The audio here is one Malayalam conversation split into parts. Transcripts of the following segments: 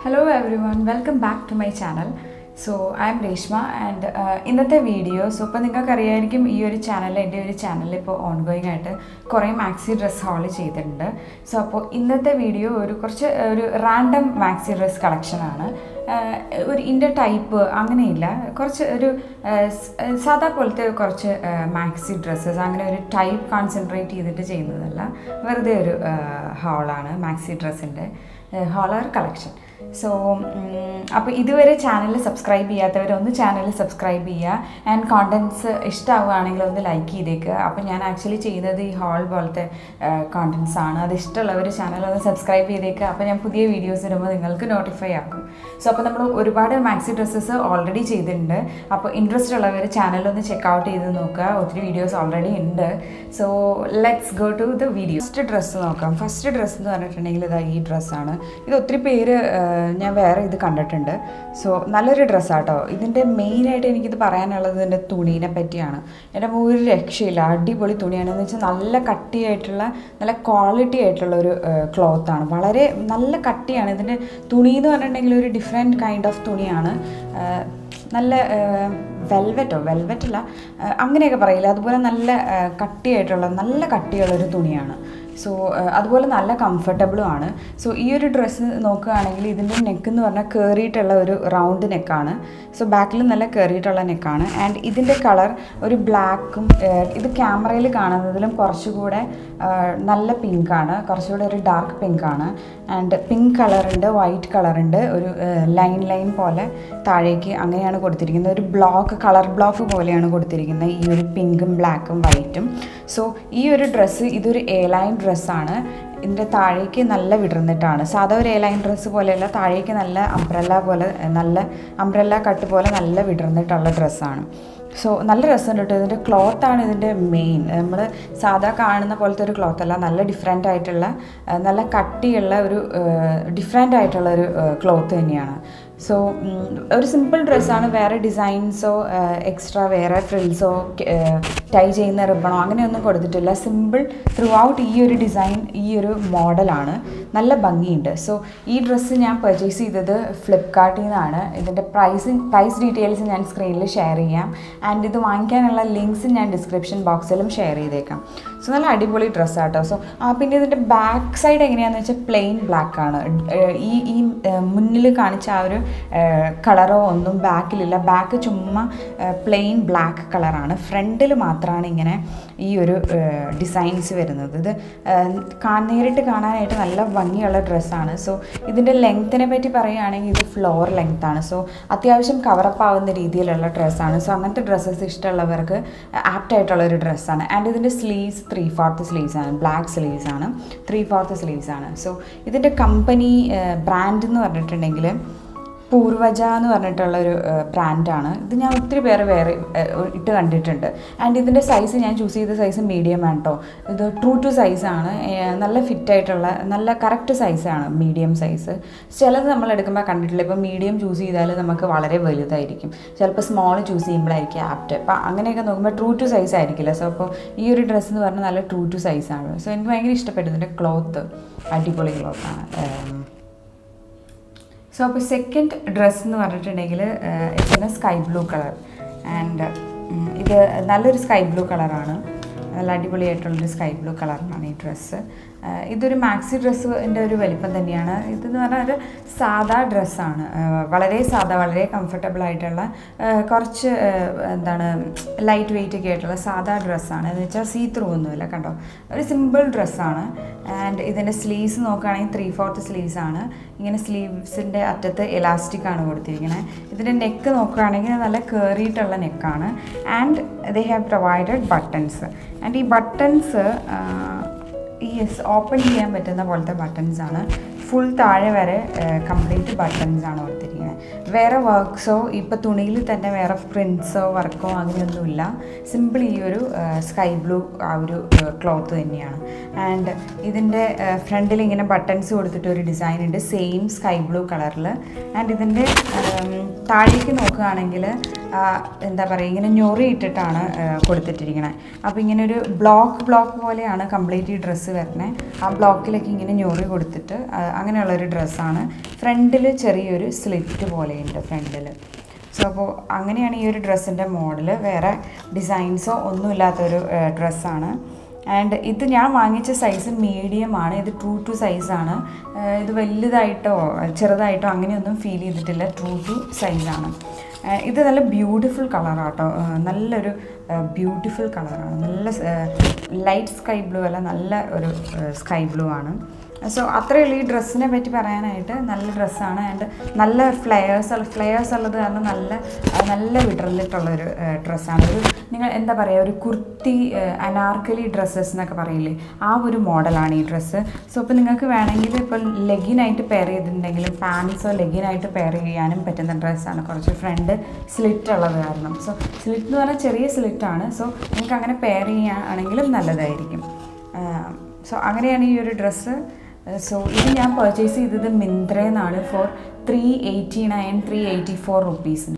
hello everyone welcome back to my channel so I'm Reshma and ഇന്നത്തെ വീഡിയോ സോ ഇപ്പോൾ നിങ്ങൾക്ക് അറിയായിരിക്കും ഈ ഒരു ചാനൽ എൻ്റെ ഒരു ചാനലിൽ ഇപ്പോൾ ഓൺ ഗോയിങ് ആയിട്ട് കുറേ മാക്സി ഡ്രസ് ഹാൾ ചെയ്തിട്ടുണ്ട് സോ അപ്പോൾ ഇന്നത്തെ വീഡിയോ ഒരു കുറച്ച് ഒരു റാൻഡം മാക്സി ഡ്രസ് കളക്ഷനാണ് ഒരു ഇൻ്റെ ടൈപ്പ് അങ്ങനെയില്ല കുറച്ച് ഒരു ആഹ് സ്- സാധാ പോലത്തെ കുറച്ച് മാക്സി ഡ്രസ്സസ് അങ്ങനെ ഒരു ടൈപ്പ് കോൺസെൻട്രേറ്റ് ചെയ്തിട്ട് ചെയ്യുന്നതല്ല വെറുതെ ഒരു ഹാളാണ് മാക്സി ഡ്രസ്സിൻ്റെ ഹോളർ കളക്ഷൻ സോ അപ്പോൾ ഇതുവരെ ചാനൽ സബ്സ്ക്രൈബ് ചെയ്യാത്തവർ ഒന്ന് ചാനൽ സബ്സ്ക്രൈബ് ചെയ്യുക ആൻഡ് കോണ്ടൻറ്റ്സ് ഇഷ്ടമാവുകയാണെങ്കിൽ ഒന്ന് ലൈക്ക് ചെയ്തേക്കുക അപ്പോൾ ഞാൻ ആക്ച്വലി ചെയ്യുന്നത് ഈ ഹാൾ പോലത്തെ കോണ്ടൻറ്റ്സ് ആണ് അത് ഇഷ്ടമുള്ളവർ ചാനൽ ഒന്ന് സബ്സ്ക്രൈബ് ചെയ്തേക്കുക അപ്പോൾ ഞാൻ പുതിയ വീഡിയോസ് ഇടുമ്പോൾ നിങ്ങൾക്ക് നോട്ടിഫൈ ആക്കും സോ അപ്പോൾ നമ്മൾ ഒരുപാട് മാക്സി ഡ്രസ്സസ് ഓൾറെഡി ചെയ്തിട്ടുണ്ട് അപ്പോൾ ഇൻട്രസ്റ്റ് ഉള്ളവർ ചാനൽ ഒന്ന് ചെക്ക് ഔട്ട് ചെയ്ത് നോക്കുക ഒത്തിരി വീഡിയോസ് ഓൾറെഡി ഉണ്ട് so let's go to the video first dress നോക്കാം ഫസ്റ്റ് ഡ്രസ്സ് എന്ന് പറഞ്ഞിട്ടുണ്ടെങ്കിൽ ഇതാ ഈ ഡ്രസ്സാണ് ഇത് ഒത്തിരി പേര് ആ, ഞാൻ വേറെ ഇത് കണ്ടിട്ടുണ്ട് സോ നല്ലൊരു ഡ്രസ്സാട്ടോ ഇതിൻ്റെ മെയിനായിട്ട് എനിക്കിത് പറയാനുള്ളത് ഇതിൻ്റെ തുണീനെ പറ്റിയാണ് എൻ്റെ ഒരു രക്ഷയില്ല അടിപൊളി തുണിയാണ് എന്ന് വെച്ചാൽ നല്ല കട്ടിയായിട്ടുള്ള നല്ല ക്വാളിറ്റി ആയിട്ടുള്ള ഒരു ക്ലോത്താണ് വളരെ നല്ല കട്ടിയാണ് ഇതിൻ്റെ തുണി എന്ന് പറഞ്ഞിട്ടുണ്ടെങ്കിൽ ഒരു ഡിഫറെൻറ്റ് കൈൻഡ് ഓഫ് തുണിയാണ് ആ, നല്ല വെൽവെറ്റോ വെൽവെറ്റ് അല്ല ആ, അങ്ങനെയൊക്കെ പറയില്ല അതുപോലെ നല്ല ആ, കട്ടിയായിട്ടുള്ള നല്ല കട്ടിയുള്ളൊരു തുണിയാണ് സോ അതുപോലെ നല്ല കംഫർട്ടബിളും ആണ് സോ ഈ ഒരു ഡ്രസ്സ് നോക്കുകയാണെങ്കിൽ ഇതിൻ്റെ നെക്ക് എന്ന് പറഞ്ഞാൽ കയറിയിട്ടുള്ള ഒരു റൗണ്ട് നെക്കാണ് സോ ബാക്കിൽ നല്ല കയറിയിട്ടുള്ള നെക്കാണ് ആൻഡ് ഇതിൻ്റെ കളർ ഒരു ബ്ലാക്കും ഇത് ക്യാമറയിൽ കാണുന്നതിലും കുറച്ചുകൂടെ ആ, നല്ല പിങ്കാണ് കുറച്ചുകൂടെ ഒരു ഡാർക്ക് പിങ്കാണ് ആൻഡ് പിങ്ക് കളറുണ്ട് വൈറ്റ് കളറുണ്ട് ഒരു ലൈൻ ലൈൻ പോലെ താഴേക്ക് അങ്ങനെയാണ് കൊടുത്തിരിക്കുന്നത് ഒരു ബ്ലോക്ക് കളർ ബ്ലോക്ക് പോലെയാണ് കൊടുത്തിരിക്കുന്നത് ഈ ഒരു പിങ്കും ബ്ലാക്കും വൈറ്റും സോ ഈ ഒരു ഡ്രസ്സ് ഇതൊരു എ ലൈൻ ഡ്രസ്സാണ് ഇതിൻ്റെ താഴേക്ക് നല്ല വിടർന്നിട്ടാണ് സാധാ ഒരു എ ലൈൻ ഡ്രസ്സ് പോലെയല്ല താഴേക്ക് നല്ല അംബ്രല്ല പോലെ നല്ല അംബ്രല്ല കട്ട് പോലെ നല്ല വിടർന്നിട്ടുള്ള ഡ്രസ്സാണ് സോ നല്ല രസമുണ്ട് കേട്ടോ ഇതിൻ്റെ ക്ലോത്താണ് ഇതിൻ്റെ മെയിൻ നമ്മൾ സാധാ കാണുന്ന പോലത്തെ ഒരു ക്ലോത്ത് അല്ല നല്ല ഡിഫറെൻ്റ് ആയിട്ടുള്ള ആ, നല്ല കട്ടിയുള്ള ഒരു ഡിഫറെൻ്റ് ആയിട്ടുള്ള ഒരു ക്ലോത്ത് തന്നെയാണ് സോ ഒരു സിമ്പിൾ ഡ്രസ്സാണ് വേറെ ഡിസൈൻസോ എക്സ്ട്രാ വേറെ ഫ്രിൽസോ ടൈ ചെയ്യുന്ന റിബണോ അങ്ങനെയൊന്നും കൊടുത്തിട്ടില്ല സിമ്പിൾ ത്രൂ ഔട്ട് ഈ ഒരു ഡിസൈൻ ഈ ഒരു മോഡലാണ് നല്ല ഭംഗിയുണ്ട് സോ ഈ ഡ്രസ്സ് ഞാൻ പർച്ചേസ് ചെയ്തത് ഫ്ലിപ്കാർട്ടിൽ നിന്നാണ് ഇതിൻ്റെ പ്രൈസ് പ്രൈസ് ഡീറ്റെയിൽസ് ഞാൻ സ്ക്രീനിൽ ഷെയർ ചെയ്യാം ആൻഡ് ഇത് വാങ്ങിക്കാനുള്ള ലിങ്ക്സ് ഞാൻ ഡിസ്ക്രിപ്ഷൻ ബോക്സിലും ഷെയർ ചെയ്തേക്കാം സോ നല്ല അടിപൊളി ഡ്രസ്സാട്ടോ സോ ആ പിന്നെ ഇതിൻ്റെ ബാക്ക് സൈഡ് എങ്ങനെയാണെന്ന് വെച്ചാൽ പ്ലെയിൻ ബ്ലാക്ക് ആണ് ഏഹ് ഈ ഈ മുന്നിൽ കാണിച്ച ആ ഒരു കളറോ ഒന്നും ബാക്കിലില്ല ബാക്ക് ചുമ്മാ പ്ലെയിൻ ബ്ലാക്ക് കളറാണ് ഫ്രണ്ടിൽ മാത്രമാണ് ഇങ്ങനെ ഈ ഒരു ഡിസൈൻസ് വരുന്നത് ഇത് ഏഹ് കാ- നേരിട്ട് കാണാനായിട്ട് നല്ല ഭംഗിയുള്ള ഡ്രസ്സാണ് സോ ഇതിൻ്റെ ലെങ്ത്തിനെ പറ്റി പറയുകയാണെങ്കിൽ ഇത് ഫ്ലോർ ലെങ്ത് ആണ് സോ അത്യാവശ്യം കവറപ്പ് ആവുന്ന രീതിയിലുള്ള ഡ്രസ്സാണ് സോ അങ്ങനത്തെ ഡ്രസ്സസ് ഇഷ്ടമുള്ളവർക്ക് ആപ്റ്റ് ആയിട്ടുള്ള ഒരു ഡ്രസ്സാണ് ആൻഡ് ഇതിൻ്റെ സ്ലീവ്സ് ത്രീ ഫോർത്ത് സ്ലീവ്സ് ആണ് ബ്ലാക്ക് സ്ലീവ്സ് ആണ് ത്രീ ഫോർത്ത് സ്ലീവ്സ് ആണ് സോ ഇതിൻ്റെ കമ്പനി ബ്രാൻഡ് എന്ന് പറഞ്ഞിട്ടുണ്ടെങ്കിൽ പൂർവജ എന്ന് പറഞ്ഞിട്ടുള്ള ഒരു ബ്രാൻഡാണ് ഇത് ഞാൻ ഒത്തിരി പേര് വേറെ ഏഹ്, ഇട്ട് കണ്ടിട്ടുണ്ട് ആൻഡ് ഇതിൻ്റെ സൈസ് ഞാൻ ചൂസ് ചെയ്ത സൈസ് മീഡിയം ആണ് കേട്ടോ ഇത് ട്രൂ ടു സൈസാണ് നല്ല ഫിറ്റ് ആയിട്ടുള്ള നല്ല കറക്റ്റ് സൈസാണ് മീഡിയം സൈസ് ചിലത് നമ്മൾ എടുക്കുമ്പോൾ കണ്ടിട്ടില്ല ഇപ്പോൾ മീഡിയം ചൂസ് ചെയ്താൽ നമുക്ക് വളരെ വലുതായിരിക്കും ചിലപ്പോൾ സ്മോൾ ചൂസ് ചെയ്യുമ്പോഴായിരിക്കും ആപ്റ്റ് അപ്പോൾ അങ്ങനെയൊക്കെ നോക്കുമ്പോൾ ട്രൂ ടു സൈസ് ആയിരിക്കില്ല സോ അപ്പോൾ ഈ ഒരു ഡ്രസ്സ് എന്ന് പറഞ്ഞാൽ നല്ല ട്രൂ ടു സൈസാണ് സോ എനിക്ക് ഭയങ്കര ഇഷ്ടപ്പെട്ടു ഇതിൻ്റെ ക്ലോത്ത് അടിപൊളി ക്ലോത്താണ് സോ അപ്പോൾ സെക്കൻഡ് ഡ്രസ്സ് എന്ന് പറഞ്ഞിട്ടുണ്ടെങ്കിൽ ഇതിന് സ്കൈ ബ്ലൂ കളർ ആൻഡ് ഇത് നല്ലൊരു സ്കൈ ബ്ലൂ കളറാണ് നല്ല അടിപൊളിയായിട്ടുള്ളൊരു സ്കൈ ബ്ലൂ കളറിലാണ് ഈ ഡ്രസ്സ് ഇതൊരു മാക്സി ഡ്രസ്സിൻ്റെ ഒരു വലിപ്പം തന്നെയാണ് ഇതെന്ന് പറഞ്ഞാൽ ഒരു സാധാ ഡ്രസ്സാണ് വളരെ സാധാ വളരെ കംഫർട്ടബിൾ ആയിട്ടുള്ള ആ, കുറച്ച് ആ, എന്താണ് ലൈറ്റ് വെയിറ്റ് ഒക്കെ ആയിട്ടുള്ള സാധാ ഡ്രസ്സാണ് എന്ന് വെച്ചാൽ സീ ത്രൂ ഒന്നുമില്ല കണ്ടോ ഒരു സിമ്പിൾ ഡ്രസ്സാണ് ആൻഡ് ഇതിൻ്റെ സ്ലീവ്സ് നോക്കുകയാണെങ്കിൽ ത്രീ ഫോർത്ത് സ്ലീവ്സ് ആണ് ഇങ്ങനെ സ്ലീവ്സിൻ്റെ അറ്റത്ത് എലാസ്റ്റിക് ആണ് കൊടുത്തിരിക്കുന്നത് ഇതിൻ്റെ നെക്ക് നോക്കുകയാണെങ്കിൽ നല്ല കയറിയിട്ടുള്ള നെക്കാണ് and they have provided buttons and ഈ ബട്ടൺസ് ഈ ഓപ്പൺ ചെയ്യാൻ പറ്റുന്ന പോലത്തെ ബട്ടൺസ് ആണ് ഫുൾ താഴെ വരെ കംപ്ലീറ്റ് ബട്ടൺസ് ആണ് കൊടുത്തിരിക്കുന്നത് വേറെ വർക്ക്സോ ഇപ്പോൾ തുണിയിൽ തന്നെ വേറെ പ്രിൻസോ വർക്കോ അങ്ങനെയൊന്നുമില്ല സിമ്പിൾ ഈ ഒരു സ്കൈ ബ്ലൂ ആ ഒരു ക്ലോത്ത് തന്നെയാണ് ആൻഡ് ഇതിൻ്റെ ഫ്രണ്ടിൽ ഇങ്ങനെ ബട്ടൺസ് കൊടുത്തിട്ട് ഒരു ഡിസൈൻ ഉണ്ട് സെയിം സ്കൈ ബ്ലൂ കളറിൽ ആൻഡ് ഇതിൻ്റെ താഴേക്ക് നോക്കുകയാണെങ്കിൽ എന്താ പറയുക ഇങ്ങനെ ഞൊറി ഇട്ടിട്ടാണ് കൊടുത്തിട്ടിരിക്കണത് അപ്പോൾ ഇങ്ങനെ ഒരു ബ്ലോക്ക് ബ്ലോക്ക് പോലെയാണ് കംപ്ലീറ്റ് ഈ ഡ്രസ്സ് വരുന്നത് ആ ബ്ലോക്കിലേക്ക് ഇങ്ങനെ ഞൊറി കൊടുത്തിട്ട് ആ, അങ്ങനെയുള്ളൊരു ഡ്രസ്സാണ് ഫ്രണ്ടിൽ ചെറിയൊരു സ്ലിറ്റ് പോലെയുണ്ട് ഫ്രണ്ടിൽ സോ അപ്പോൾ അങ്ങനെയാണ് ഈ ഒരു ഡ്രസ്സിൻ്റെ മോഡൽ വേറെ ഡിസൈൻസോ ഒന്നുമില്ലാത്തൊരു ഡ്രസ്സാണ് ആൻഡ് ഇത് ഞാൻ വാങ്ങിച്ച സൈസ് മീഡിയം ആണ് ഇത് ട്രൂ ടു സൈസാണ് ഇത് വലുതായിട്ടോ ചെറുതായിട്ടോ അങ്ങനെയൊന്നും ഫീൽ ചെയ്തിട്ടില്ല ട്രൂ ടു സൈസാണ് ഇത് നല്ല ബ്യൂട്ടിഫുൾ കളറാട്ടോ നല്ലൊരു ബ്യൂട്ടിഫുൾ കളറാണ് നല്ല ലൈറ്റ് സ്കൈ ബ്ലൂ അല്ല നല്ല ഒരു സ്കൈ ബ്ലൂ ആണ് സോ അത്രയേ ഉള്ളൂ ഈ ഡ്രസ്സിനെ പറ്റി പറയാനായിട്ട് നല്ല ഡ്രസ്സാണ് ആൻഡ് നല്ല ഫ്ലെയേഴ്സ് ഫ്ലെയേഴ്സ് ഉള്ളത് കാരണം നല്ല ആ, നല്ല വിടർന്നിട്ടുള്ളൊരു ഡ്രസ്സാണ് ഒരു നിങ്ങൾ എന്താ പറയുക ഒരു കുർത്തി അനാർക്കലി ഡ്രസ്സസ് എന്നൊക്കെ പറയില്ലേ ആ ഒരു മോഡലാണ് ഈ ഡ്രസ്സ് സോ ഇപ്പോൾ നിങ്ങൾക്ക് വേണമെങ്കിൽ ഇപ്പോൾ ലെഗിനായിട്ട് പെയർ ചെയ്തിട്ടുണ്ടെങ്കിലും പാൻസോ ലെഗിനായിട്ട് പെയർ ചെയ്യാനും പറ്റുന്ന ഡ്രസ്സാണ് കുറച്ച് ഫ്രണ്ട് സ്ലിറ്റ് ഉള്ളത് കാരണം സോ സ്ലിറ്റ് എന്ന് പറഞ്ഞാൽ ചെറിയ സ്ലിറ്റാണ് സോ നിങ്ങൾക്ക് അങ്ങനെ പെയർ ചെയ്യുകയാണെങ്കിലും നല്ലതായിരിക്കും സോ അങ്ങനെയാണ് ഈ ഒരു ഡ്രസ്സ് സോ ഇത് ഞാൻ പർച്ചേസ് ചെയ്തത് മിന്ത്രയെന്നാണ് four three eighty nine three eighty four റുപ്പീസിന്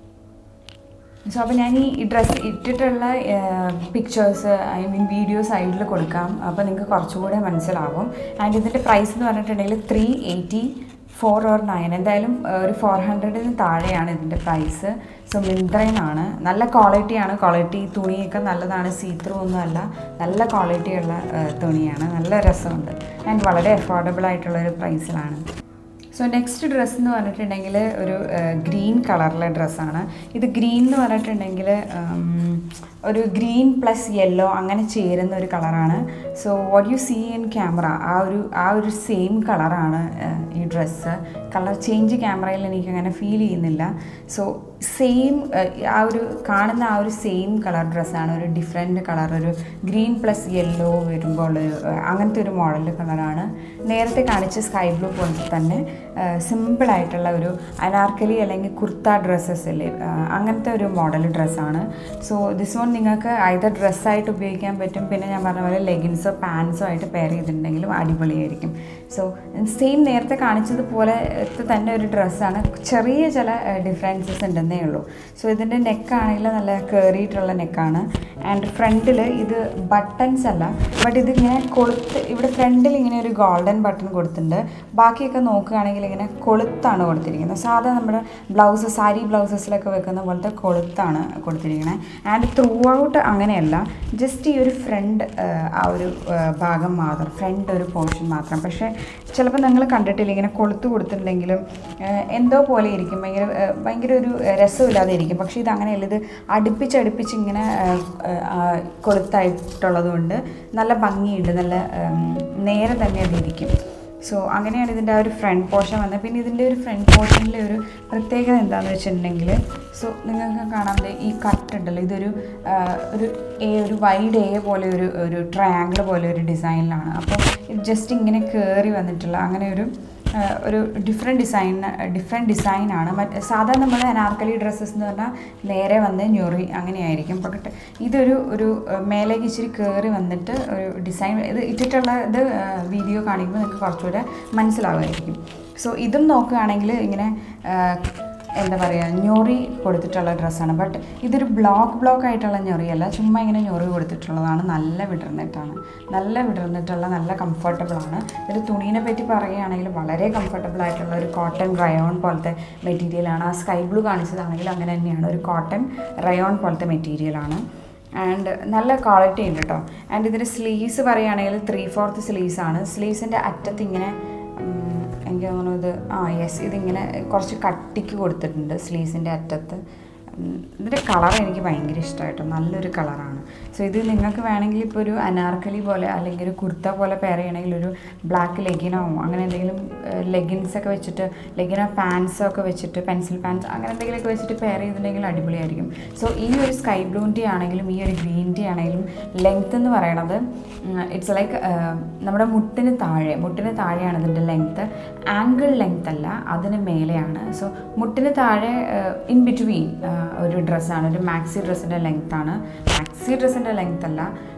സോ അപ്പോൾ ഞാൻ ഈ ഡ്രസ്സ് ഇട്ടിട്ടുള്ള പിക്ചേഴ്സ് ഐ മീൻ വീഡിയോ സൈഡിൽ കൊടുക്കാം അപ്പോൾ നിങ്ങൾക്ക് കുറച്ചുകൂടെ മനസ്സിലാവും ആൻഡ് ഇതിൻ്റെ പ്രൈസ് എന്ന് പറഞ്ഞിട്ടുണ്ടെങ്കിൽ three eighty four or nine എന്തായാലും ഏഹ്, ഒരു ഫോർ ഹൺഡ്രഡിന് താഴെയാണ് ഇതിൻ്റെ പ്രൈസ് സോ മിന്ത്രയിനാണ് നല്ല ക്വാളിറ്റിയാണ് ക്വാളിറ്റി തുണിയൊക്കെ നല്ലതാണ് സീ ത്രൂ ഒന്നുമല്ല നല്ല ക്വാളിറ്റിയുള്ള ഏഹ്, തുണിയാണ് നല്ല രസമുണ്ട് ആൻഡ് വളരെ അഫോർഡബിൾ ആയിട്ടുള്ളൊരു പ്രൈസിലാണ് സോ നെക്സ്റ്റ് ഡ്രസ്സ് എന്ന് പറഞ്ഞിട്ടുണ്ടെങ്കിൽ ഒരു ഗ്രീൻ കളറിലെ ഡ്രസ്സാണ് ഇത് ഗ്രീൻ എന്ന് പറഞ്ഞിട്ടുണ്ടെങ്കിൽ ഉം, ഒരു ഗ്രീൻ പ്ലസ് യെല്ലോ അങ്ങനെ ചേരുന്ന ഒരു കളറാണ് so what you see in camera ആ ഒരു ആ ഒരു സെയിം കളറാണ് ഈ ഡ്രസ്സ് കളർ ചേഞ്ച് ക്യാമറയിൽ എനിക്ക് അങ്ങനെ ഫീൽ ചെയ്യുന്നില്ല സോ സെയിം ആ ഒരു കാണുന്ന ആ ഒരു സെയിം കളർ ഡ്രസ്സാണ് ഒരു ഡിഫറെൻറ്റ് കളർ ഒരു ഗ്രീൻ പ്ലസ് യെല്ലോ വരുമ്പോൾ ഉള്ള ഒരു, ഏഹ്, അങ്ങനത്തെ ഒരു മോഡൽ കളറാണ് നേരത്തെ കാണിച്ച സ്കൈ ബ്ലൂ പോലെ തന്നെ സിമ്പിളായിട്ടുള്ള ഒരു അനാർക്കലി അല്ലെങ്കിൽ കുർത്ത ഡ്രസ്സസ് അല്ലേ ഏഹ്, അങ്ങനത്തെ ഒരു മോഡൽ ഡ്രസ്സാണ് സോ ദിസ് വൺ നിങ്ങൾക്ക് either ഡ്രസ്സായിട്ട് ഉപയോഗിക്കാൻ പറ്റും പിന്നെ ഞാൻ പറഞ്ഞ പോലെ ലെഗിൻസോ പാൻസോ ആയിട്ട് പെയർ ചെയ്തിട്ടുണ്ടെങ്കിലും അടിപൊളിയായിരിക്കും സോ സെയിം നേരത്തെ കാണിച്ചതുപോലെ തന്നെ ഒരു ഡ്രസ്സാണ് ചെറിയ ചില ഡിഫറൻസസ് ഉണ്ടെന്നേ ഉള്ളൂ സോ ഇതിൻ്റെ നെക്കാണെങ്കിൽ നല്ല കയറിയിട്ടുള്ള നെക്കാണ് ആൻഡ് ഫ്രണ്ടിൽ ഇത് ബട്ടൺസ് അല്ല ബട്ട് ഇതിങ്ങനെ കൊളുത്ത് ഇവിടെ ഫ്രണ്ടിൽ ഇങ്ങനെ ഒരു ഗോൾഡൻ ബട്ടൺ കൊടുത്തിട്ടുണ്ട് ബാക്കിയൊക്കെ നോക്കുകയാണെങ്കിൽ ഇങ്ങനെ കൊളുത്താണ് കൊടുത്തിരിക്കുന്നത് സാധാ നമ്മുടെ ബ്ലൗസ് സാരി ബ്ലൗസസിലൊക്കെ വെക്കുന്ന പോലത്തെ കൊളുത്താണ് കൊടുത്തിരിക്കുന്നത് ആൻഡ് ത്രൂ ഔട്ട് അങ്ങനെയല്ല ജസ്റ്റ് ഈ ഒരു ഫ്രണ്ട് ആ ഒരു ആ, ഭാഗം മാത്രം ഫ്രണ്ട് ഒരു പോർഷൻ മാത്രം പക്ഷേ ചിലപ്പോൾ നിങ്ങൾ കണ്ടിട്ടില്ല ഇങ്ങനെ കൊളുത്ത് കൊടുത്തിട്ടുണ്ടെങ്കിലും ആ, എന്തോ പോലെ ഇരിക്കും ഭയങ്കര ആ, ഭയങ്കര ഒരു രസമില്ലാതെ ഇരിക്കും പക്ഷേ ഇത് അങ്ങനെയല്ല ഇത് അടുപ്പിച്ചടുപ്പിച്ച് ഇങ്ങനെ ആ, ആ, കൊളുത്തായിട്ടുള്ളത് കൊണ്ട് നല്ല ഭംഗിയുണ്ട് നല്ല ഉം, നേരെ തന്നെ അതിരിക്കും സോ അങ്ങനെയാണ് ഇതിൻ്റെ ആ ഒരു ഫ്രണ്ട് പോർഷൻ വന്നത് പിന്നെ ഇതിൻ്റെ ഒരു ഫ്രണ്ട് പോർഷനിലെ ഒരു പ്രത്യേകത എന്താണെന്ന് വെച്ചിട്ടുണ്ടെങ്കിൽ സോ നിങ്ങൾക്ക് കാണാം ദേ ഈ കട്ട് ഉണ്ടല്ലോ ഇതൊരു ആ, ഒരു എ ഒരു വൈഡ് എ പോലെ ഒരു ഒരു ട്രയാങ്കിൾ പോലെ ഒരു ഡിസൈനിലാണ് അപ്പോൾ ഇത് ജസ്റ്റ് ഇങ്ങനെ കയറി വന്നിട്ടുള്ള അങ്ങനെ ഒരു ആ, ഒരു ഡിഫറെൻറ്റ് ഡിസൈൻ ഡിഫറെൻറ്റ് ഡിസൈനാണ് മറ്റ് സാധാരണ നമ്മൾ അനാർക്കലി ഡ്രസ്സസ് എന്ന് പറഞ്ഞാൽ നേരെ വന്ന് ഞൊറി അങ്ങനെയായിരിക്കും പക്ഷേ ഇതൊരു ഒരു ആ, മേലേക്ക് ഇച്ചിരി കയറി വന്നിട്ട് ഒരു ഡിസൈൻ ഇത് ഇട്ടിട്ടുള്ള ഇത് വീഡിയോ കാണിക്കുമ്പോൾ നിങ്ങൾക്ക് കുറച്ചുകൂടെ മനസ്സിലാവുമായിരിക്കും സോ ഇതും നോക്കുകയാണെങ്കിൽ ഇങ്ങനെ ആ, എന്താ പറയുക ഞൊറി കൊടുത്തിട്ടുള്ള ഡ്രസ്സാണ് ബട്ട് ഇതൊരു ബ്ലോക്ക് ബ്ലോക്ക് ആയിട്ടുള്ള ഞൊറിയല്ല ചുമ്മാ ഇങ്ങനെ ഞൊറി കൊടുത്തിട്ടുള്ളതാണ് നല്ല വിടർന്നിട്ടാണ് നല്ല വിടർന്നിട്ടുള്ള നല്ല കംഫർട്ടബിൾ ആണ് ഒരു തുണീനെ പറ്റി പറയുകയാണെങ്കിൽ വളരെ കംഫർട്ടബിൾ ആയിട്ടുള്ള ഒരു കോട്ടൺ റയോൺ പോലത്തെ മെറ്റീരിയലാണ് ആ സ്കൈ ബ്ലൂ കാണിച്ചതാണെങ്കിൽ അങ്ങനെ തന്നെയാണ് ഒരു കോട്ടൺ റയോൺ പോലത്തെ മെറ്റീരിയലാണ് ആൻഡ് നല്ല ക്വാളിറ്റി ഉണ്ട് കേട്ടോ ആൻഡ് ഇതിൻ്റെ സ്ലീവ്സ് പറയുകയാണെങ്കിൽ ത്രീ ഫോർത്ത് സ്ലീവ്സ് ആണ് സ്ലീവ്സിൻ്റെ അറ്റത്ത് ഇങ്ങനെ ഉം, എനിക്ക് തോന്നുന്നു ഇത് ആ യെസ് ഇതിങ്ങനെ കുറച്ച് കട്ടിക്ക് കൊടുത്തിട്ടുണ്ട് സ്ലീവ്സിൻ്റെ അറ്റത്ത് ഉം, ഇതിൻ്റെ കളർ എനിക്ക് ഭയങ്കര ഇഷ്ടമായിട്ടോ നല്ലൊരു കളറാണ് സോ ഇത് നിങ്ങൾക്ക് വേണമെങ്കിൽ ഇപ്പോൾ ഒരു അനാർക്കലി പോലെ അല്ലെങ്കിൽ ഒരു കുർത്ത പോലെ പെയർ ചെയ്യണമെങ്കിൽ ഒരു ബ്ലാക്ക് ലെഗിനോ അങ്ങനെ എന്തെങ്കിലും ലെഗിൻസ് ഒക്കെ വെച്ചിട്ട് ലെഗിനോ പാൻസോ ഒക്കെ വെച്ചിട്ട് പെൻസിൽ പാൻസ് അങ്ങനെ എന്തെങ്കിലുമൊക്കെ വെച്ചിട്ട് പെയർ ചെയ്തിട്ടുണ്ടെങ്കിൽ അടിപൊളിയായിരിക്കും സോ ഈ ഒരു സ്കൈ ബ്ലൂ ടീ ആണെങ്കിലും ഈ ഒരു ഗ്രീൻ ടീ ആണെങ്കിലും ലെങ്ത് എന്ന് പറയണത് ഇറ്റ്സ് ലൈക്ക് നമ്മുടെ മുട്ടിന് താഴെ മുട്ടിന് താഴെയാണ് ഇതിൻ്റെ ലെങ്ത്ത് ആംഗിൾ ലെങ്ത് അല്ല അതിന് മേലെയാണ് സോ മുട്ടിന് താഴെ ഇൻ ബിറ്റ്വീൻ ഒരു ഡ്രസ്സാണ് ഒരു മാക്സി ഡ്രസ്സിൻ്റെ ലെങ്ത്താണ് മാക്സി ഡ്രസ്സിൻ്റെ ലെങ്ത് അല്ല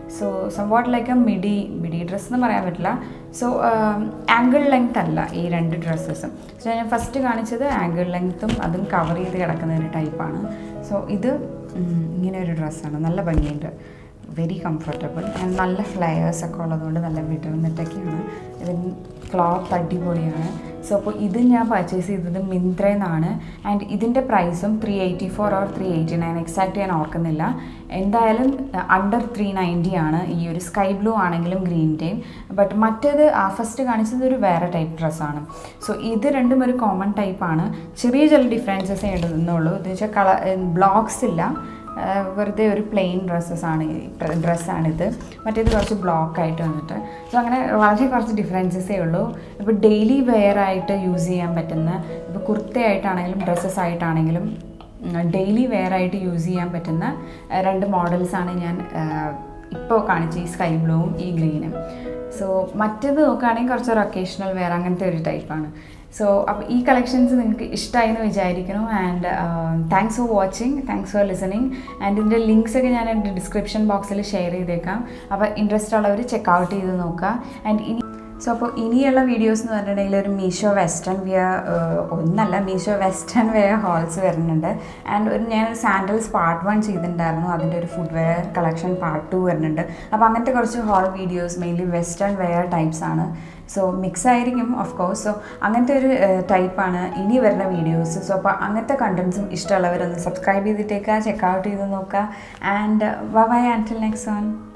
so somewhat like a midi midi dress എന്ന് പറയാൻ പറ്റില്ല സോ ആംഗിൾ ലെങ്ത് അല്ല ഈ രണ്ട് ഡ്രസ്സസും സോ ഞാൻ ഫസ്റ്റ് കാണിച്ചത് ആംഗിൾ ലെങ്ത്തും അതും കവർ ചെയ്ത് കിടക്കുന്ന ഒരു ടൈപ്പാണ് സോ ഇത് ഉം, ഇങ്ങനെ ഒരു ഡ്രസ്സാണ് നല്ല ഭംഗിയുണ്ട് വെരി കംഫർട്ടബിൾ ആൻഡ് നല്ല ഫ്ലെയേഴ്സ് ഒക്കെ ഉള്ളതുകൊണ്ട് നല്ല വിടർന്നിട്ടൊക്കെയാണ് ഇതിന് ക്ലോത്ത് അടിപൊളിയാണ് സോ അപ്പോൾ ഇത് ഞാൻ പർച്ചേസ് ചെയ്തത് മിന്ത്രയിൽ നിന്നാണ് ആൻഡ് ഇതിൻ്റെ പ്രൈസും three eighty four or three eighty nine exact ഞാൻ ഓർക്കുന്നില്ല എന്തായാലും അണ്ടർ ത്രീ നയൻറ്റി ആണ് ഈ ഒരു സ്കൈ ബ്ലൂ ആണെങ്കിലും ഗ്രീൻ്റെയും ബട്ട് മറ്റേത് ആ ഫസ്റ്റ് കാണിച്ചത് ഒരു വേറെ ടൈപ്പ് ഡ്രസ്സാണ് സോ ഇത് രണ്ടും ഒരു കോമൺ ടൈപ്പാണ് ചെറിയ ചില ഡിഫറൻസസ് ഉണ്ടെന്നുള്ളൂ എന്ന് വെച്ചാൽ കളർ ബ്ലോക്സ് ഇല്ല ആഹ് വെറുതെ ഒരു പ്ലെയിൻ ഡ്രസ്സസാണ് ഡ്രസ്സാണിത് മറ്റേത് കുറച്ച് ബ്ലോക്ക് ആയിട്ട് വന്നിട്ട് സോ അങ്ങനെ വളരെ കുറച്ച് ഡിഫറൻസസേ ഉള്ളൂ ഇപ്പോൾ ഡെയിലി വെയർ ആയിട്ട് യൂസ് ചെയ്യാൻ പറ്റുന്ന ഇപ്പോൾ കുർത്തയായിട്ടാണെങ്കിലും ഡ്രസ്സസ് ആയിട്ടാണെങ്കിലും ഡെയിലി വെയർ ആയിട്ട് യൂസ് ചെയ്യാൻ പറ്റുന്ന ആഹ് രണ്ട് മോഡൽസാണ് ഞാൻ ഇപ്പോൾ കാണിച്ച ഈ സ്കൈ ബ്ലൂവും ഈ ഗ്രീനും സോ മറ്റേത് നോക്കുകയാണെങ്കിൽ കുറച്ചൊരു ഒക്കേഷണൽ വെയർ അങ്ങനത്തെ ഒരു ടൈപ്പാണ് സോ അപ്പോൾ ഈ കളക്ഷൻസ് നിങ്ങൾക്ക് ഇഷ്ടമായി എന്ന് വിചാരിക്കുന്നു and thanks for watching thanks for listening and ഇതിൻ്റെ ലിങ്ക്സ് ഒക്കെ ഞാൻ എൻ്റെ ഡിസ്ക്രിപ്ഷൻ ബോക്സിൽ ഷെയർ ചെയ്തേക്കാം അപ്പോൾ ഇൻട്രസ്റ്റ് ഉള്ളവർ ചെക്കൗട്ട് ചെയ്ത് നോക്കുക ആൻഡ് ഇനി സോ അപ്പോൾ ഇനിയുള്ള വീഡിയോസ് എന്ന് പറഞ്ഞിട്ടുണ്ടെങ്കിൽ ഒരു മീഷോ വെസ്റ്റേൺ വിയർ ഒന്നല്ല മീഷോ വെസ്റ്റേൺ വെയർ ഹോൾസ് വരുന്നുണ്ട് ആൻഡ് ഒരു ഞാനൊരു സാൻഡൽസ് പാർട്ട് വൺ ചെയ്തിട്ടുണ്ടായിരുന്നു അതിൻ്റെ ഒരു foot wear collection part two വരുന്നുണ്ട് അപ്പോൾ അങ്ങനത്തെ കുറച്ച് haul videos mainly western wear types ആണ് സോ മിക്സ് ആയിരിക്കും ഓഫ് കോഴ്സ് സോ അങ്ങനത്തെ ഒരു ടൈപ്പാണ് ഇനി വരുന്ന വീഡിയോസ് സോ അപ്പോൾ അങ്ങനത്തെ കണ്ടൻസും ഇഷ്ടമുള്ളവരൊന്ന് സബ്സ്ക്രൈബ് ചെയ്തിട്ടേക്കുക ചെക്കൗട്ട് ചെയ്ത് നോക്കുക and bye until next one